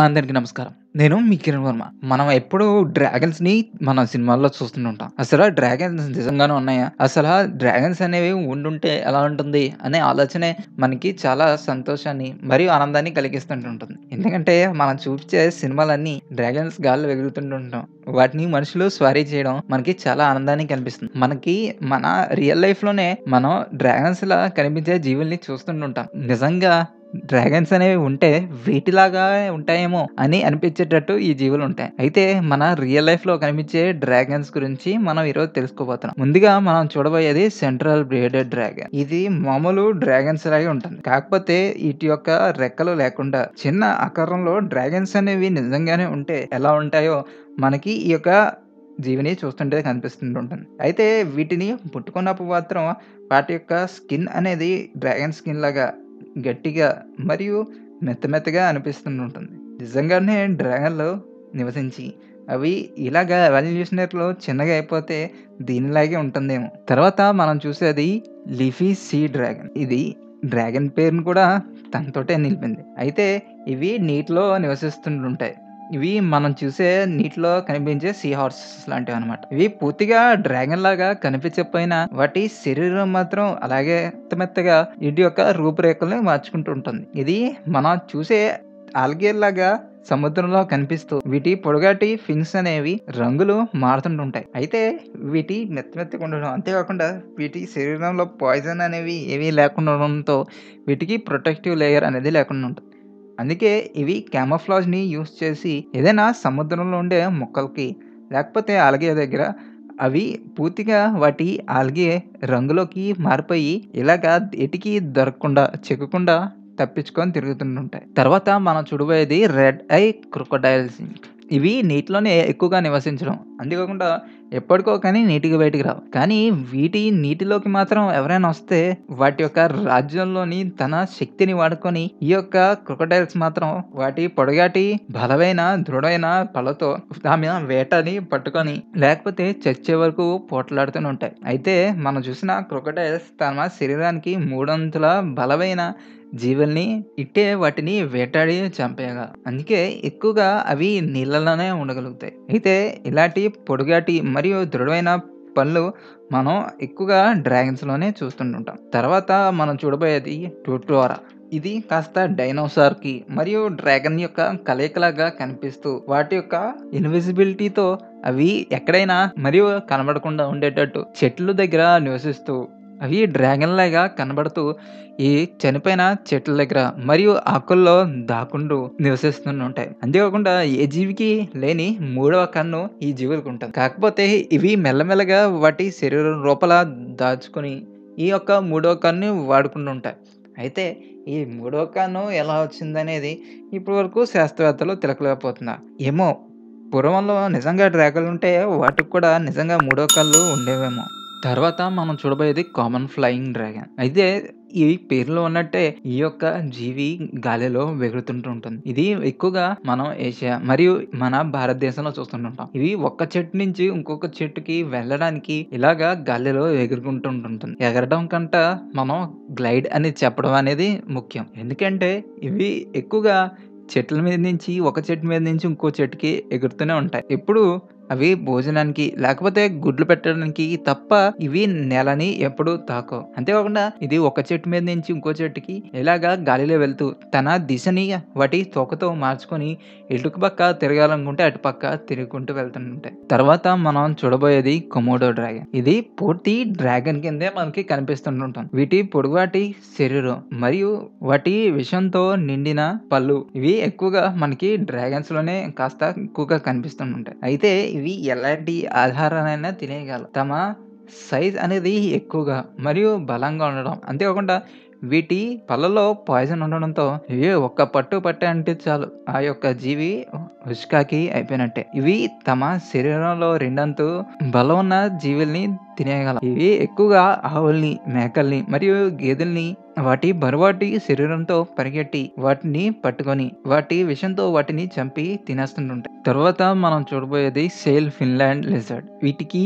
అందరికీ నమస్కారం. నేను మీ కిరణ్ వర్మ. మనం ఎప్పుడూ డ్రాగన్స్‌ని మన సినిమాల్లో చూస్తుంటాం. అసల డ్రాగన్స్ నిజంగానే ఉన్నాయా? అసల డ్రాగన్స్ అనేవి ఉండుంటే ఎలా ఉంటుంది? అనే ఆలోచనే మనకి చాలా సంతోషాన్ని మరియు ఆనందాన్ని కలిగిస్తుంటుంటుంది. ఎందుకంటే మనం చూపించే సినిమాలన్నీ డ్రాగన్స్ గాల్లో ఎగురుతుంటుంటాం. వాటిని మనుషులు స్వారీ చేయడం మనకి చాలా ఆనందాన్ని కల్పిస్తుంది. మనకి మన రియల్ లైఫ్‌లోనే మనం డ్రాగన్స్‌లా కనిపించే జీవుల్ని చూస్తుంటుంటాం. నిజంగా డ్రాగన్స్ అనేవి ఉంటే వీటిలాగా ఉంటాయేమో అని అనిపించేటట్టు ఈ జీవులుంటాయి. అయితే మన రియల్ లైఫ్‌లో కనిపించే డ్రాగన్స్ గురించి మనం ఈరోజు తెలుసుకోబోతున్నాం. ముందుగా మనం చూడబోయేది సెంట్రల్ బియర్డెడ్ డ్రాగన్. ఇది మామూలు డ్రాగన్స్ లాగే ఉంటుంది. కాకపోతే ఈటి యొక్క రెక్కలు లేకుండా చిన్న ఆకారంలో డ్రాగన్స్ అనేవి నిజంగానే ఉంటే ఎలా ఉంటాయో మనకి ఈ యొక్క జీవిని చూస్తుంటే కనిపిస్తుంటుంటుంది. అయితే వీటిని ముట్టుకున్నప్పుడు మాత్రం వాటి యొక్క స్కిన్ అనేది డ్రాగన్ స్కిన్ లాగా గట్టిగా మరియు మెత్త మెత్తగా అనిపిస్తుంటుంది. నిజంగానే డ్రాగన్‌లు నివసించి అవి ఇలాగా ఎవల్యూషనరీలో చిన్నగా అయిపోతే దీనిలాగే ఉంటుందేమో. తర్వాత మనం చూసేది లీఫీ సీ డ్రాగన్. ఇది డ్రాగన్ పేరుని కూడా తనతోటే నిలిపింది. అయితే ఇవి నీటిలో నివసిస్తుంటుంటాయి. ఇవి మనం చూసే నీటిలో కనిపించే సీ హార్సెస్ లాంటివన్నమాట. ఇవి పూర్తిగా డ్రాగన్ లాగా కనిపించకపోయినా వాటి శరీరం మాత్రం అలాగే మెత్త మెత్తగా వీటి యొక్క రూపురేఖల్ని మార్చుకుంటూ ఉంటుంది. ఇది మనం చూసే ఆల్గే లాగా సముద్రంలో కనిపిస్తూ వీటి పొడగాటి ఫిన్స్ అనేవి రంగులు మారుతుంటుంటాయి. అయితే వీటి మెత్త మెత్తగా ఉండడం అంతేకాకుండా వీటి శరీరంలో పాయిజన్ అనేవి ఏవీ లేకుండా ఉండడంతో వీటికి ప్రొటెక్టివ్ లేయర్ అనేది లేకుండా ఉంటుంది. అందుకే ఇవి క్యామోఫ్లాజ్‌ని యూజ్ చేసి ఏదైనా సముద్రంలో ఉండే మొక్కలకి లేకపోతే ఆల్గే దగ్గర అవి పూర్తిగా వాటి ఆల్గే రంగులోకి మారిపోయి ఇలాగా ఏటికి దొరకకుండా చిక్కకుండా తప్పించుకొని తిరుగుతుంటుంటాయి. తర్వాత మనం చూడబోయేది రెడ్ ఐ క్రొకోడైల్స్. ఇవి నీటిలోనే ఎక్కువగా నివసించడం. అంతేకాకుండా ఎప్పటికో కానీ నీటికి బయటికి రావు. కానీ వీటి నీటిలోకి మాత్రం ఎవరైనా వస్తే వాటి యొక్క రాజ్యంలోని తన శక్తిని వాడుకొని ఈ యొక్క క్రొకోడైల్స్ మాత్రం వాటి పొడగాటి బలమైన దృఢమైన పళ్ళతో ఆమె వేటని పట్టుకొని లేకపోతే చచ్చే వరకు పోట్లాడుతూనే ఉంటాయి. అయితే మనం చూసిన క్రొకోడైల్స్ తమ శరీరానికి మూడొంతుల బలమైన జీవుల్ని ఇట్టే వాటిని వేటాడి చంపేయగలవు. అందుకే ఎక్కువగా అవి నీళ్ళలోనే ఉండగలుగుతాయి. అయితే ఇలాంటి పొడుగాటి మరియు దృఢమైన పళ్ళు మనం ఎక్కువగా డ్రాగన్స్‌లోనే చూస్తుంటుంటాం. తర్వాత మనం చూడబోయేది టోటోరా. ఇది కాస్త డైనోసార్‌కి మరియు డ్రాగన్ యొక్క కలయికలాగా కనిపిస్తూ వాటి యొక్క ఇన్విజిబిలిటీతో అవి ఎక్కడైనా మరియు కనబడకుండా ఉండేటట్టు చెట్ల దగ్గర నివసిస్తూ అవి డ్రాగన్ లాగా కనబడుతూ ఈ చనిపోయిన చెట్ల దగ్గర మరియు ఆకుల్లో దాక్కుంటూ నివసిస్తుంటాయి. అంతేకాకుండా ఏ జీవికి లేని మూడవ కన్ను ఈ జీవులకు ఉంటుంది. కాకపోతే ఇవి మెల్లమెల్లగా వాటి శరీరం లోపల దాచుకొని ఈ యొక్క మూడవ కన్ను వాడుకుంటుంటాయి. అయితే ఈ మూడవ కన్ను ఎలా వచ్చిందనేది ఇప్పటి వరకు శాస్త్రవేత్తలు తిలకలేకపోతున్నారు. ఏమో పూర్వంలో నిజంగా డ్రాగన్‌లుంటే వాటికి కూడా నిజంగా మూడో కళ్ళు ఉండేవేమో. తర్వాత మనం చూడబోయేది కామన్ ఫ్లయింగ్ డ్రాగన్. అయితే ఈ పేరులో ఉన్నట్టే ఈ యొక్క జీవి గాలిలో ఎగురుతుంటూ ఉంటుంది. ఇది ఎక్కువగా మనం ఏషియా మరియు మన భారతదేశంలో చూస్తుంటుంటాం. ఇవి ఒక్క చెట్టు నుంచి ఇంకొక చెట్టుకి వెళ్ళడానికి ఇలాగా గాలిలో ఎగురుకుంటూ ఉంటుంది. ఎగరడం కంట మనం గ్లైడ్ అని చెప్పడం అనేది ముఖ్యం. ఎందుకంటే ఇవి ఎక్కువగా చెట్ల మీద నుంచి ఒక చెట్టు మీద నుంచి ఇంకో చెట్టుకి ఎగురుతూనే ఉంటాయి. ఎప్పుడు అవి భోజనానికి లేకపోతే గుడ్లు పెట్టడానికి తప్ప ఇవి నేలని ఎప్పుడూ తాకవు. అంతేకాకుండా ఇది ఒక చెట్టు మీద నుంచి ఇంకో చెట్టుకి ఇలాగా గాలిలో వెళ్తూ తన దిశని వాటి తోకతో మార్చుకొని ఇటు పక్క తిరగాలనుకుంటే అటు పక్క తిరుగుకుంటూ వెళ్తుంటాయి. తర్వాత మనం చూడబోయేది కొమోడో డ్రాగన్. ఇది పూర్తి డ్రాగన్ కిందే మనకి కనిపిస్తుంటుంది. వీటి పొడవాటి శరీరం మరియు వాటి విషంతో నిండిన పళ్ళు ఇవి ఎక్కువగా మనకి డ్రాగన్స్‌లోనే కాస్త ఎక్కువగా కనిపిస్తుంటాయి. అయితే ఇవి ఎలాంటి ఆహారాన్నైనా తినేయగలవు. తమ సైజ్ అనేది ఎక్కువగా మరియు బలంగా ఉండడం అంతేకాకుండా వీటి పళ్ళలో పాయిజన్ ఉండడంతో ఇవి ఒక్క పట్టు పట్టాయంటే చాలు ఆ యొక్క జీవి హుష్కాకి అయిపోయినట్టే. ఇవి తమ శరీరంలో రెండంతు బలం ఉన్న జీవుల్ని తినేయగలవు. ఇవి ఎక్కువగా ఆవుల్ని, మేకల్ని మరియు గేదెల్ని వాటి బరువాటి శరీరంతో పరిగెట్టి వాటిని పట్టుకొని వాటి విషంతో వాటిని చంపి తినేస్తుంటుంటాయి. తర్వాత మనం చూడబోయేది సేల్ ఫిన్లాండ్ లిజర్డ్. వీటికి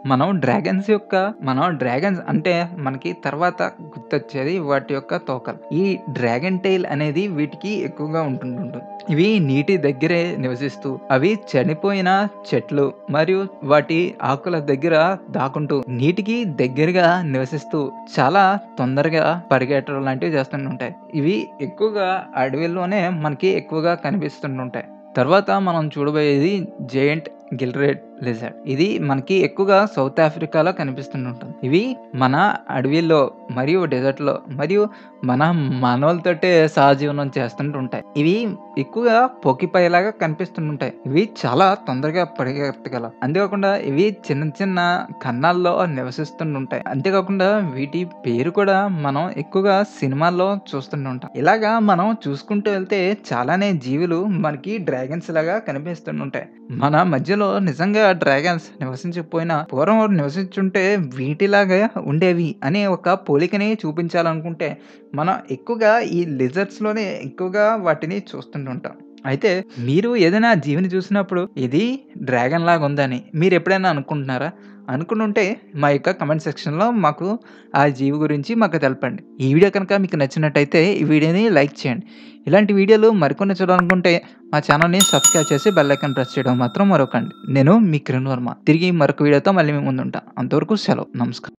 మనం డ్రాగన్స్ యొక్క మనం డ్రాగన్స్ అంటే మనకి తర్వాత గుర్తొచ్చేది వాటి యొక్క తోకలు ఈ డ్రాగన్ టైల్ అనేది వీటికి ఎక్కువగా ఉంటుంటుంది ఇవి నీటి దగ్గరే నివసిస్తూ అవి చనిపోయిన చెట్లు మరియు వాటి ఆకుల దగ్గర దాక్కుంటూ నీటికి దగ్గరగా నివసిస్తూ చాలా తొందరగా పరిగెట్టడం లాంటివి చేస్తుంటాయి ఇవి ఎక్కువగా అడవిలోనే మనకి ఎక్కువగా కనిపిస్తుంటాయి తర్వాత మనం చూడబోయేది జైంట్ గిల్రెడ్ లిజర్డ్ ఇది మనకి ఎక్కువగా సౌత్ ఆఫ్రికాలో కనిపిస్తుంటుంది ఇవి మన అడవిలో మరియు డెజర్ట్ లో మరియు మన మానవులతోటే సహజీవనం చేస్తుంటుంటాయి ఇవి ఎక్కువగా పొకిపైలాగా కనిపిస్తుంటాయి ఇవి చాలా తొందరగా పరిగెత్తగలవు అంతేకాకుండా ఇవి చిన్న చిన్న కన్నాల్లో నివసిస్తుంటాయి అంతేకాకుండా వీటి పేరు కూడా మనం ఎక్కువగా సినిమాల్లో చూస్తుంటాం ఇలాగా మనం చూసుకుంటూ వెళ్తే చాలానే జీవులు మనకి డ్రాగన్స్ లాగా కనిపిస్తుంటాయి మన మధ్యలో నిజంగా డ్రాగన్స్ నివసించకపోయినా పూర్వం నివసించుంటే వీటిలాగా ఉండేవి అనే ఒక పోలికని చూపించాలనుకుంటే మనం ఎక్కువగా ఈ లిజర్డ్స్ లోనే ఎక్కువగా వాటిని చూస్తుంటుంటాం అయితే మీరు ఏదైనా జీవిని చూసినప్పుడు ఇది డ్రాగన్ లాగా ఉందని మీరు ఎప్పుడైనా అనుకుంటున్నారా అనుకుంటుంటే మా యొక్క కమెంట్ సెక్షన్లో మాకు ఆ జీవి గురించి మాకు తెలపండి ఈ వీడియో కనుక మీకు నచ్చినట్టయితే ఈ వీడియోని లైక్ చేయండి ఇలాంటి వీడియోలు మరికొన్ని చూడాలనుకుంటే మా ఛానల్ని సబ్స్క్రైబ్ చేసి బెల్ ఐకాన్ ప్రెస్ చేయడం మాత్రం మరొకండి నేను మీ కిరణ్ వర్మ తిరిగి మరొక వీడియోతో మళ్ళీ మీ ముందుంటా అంతవరకు సెలవు నమస్కారం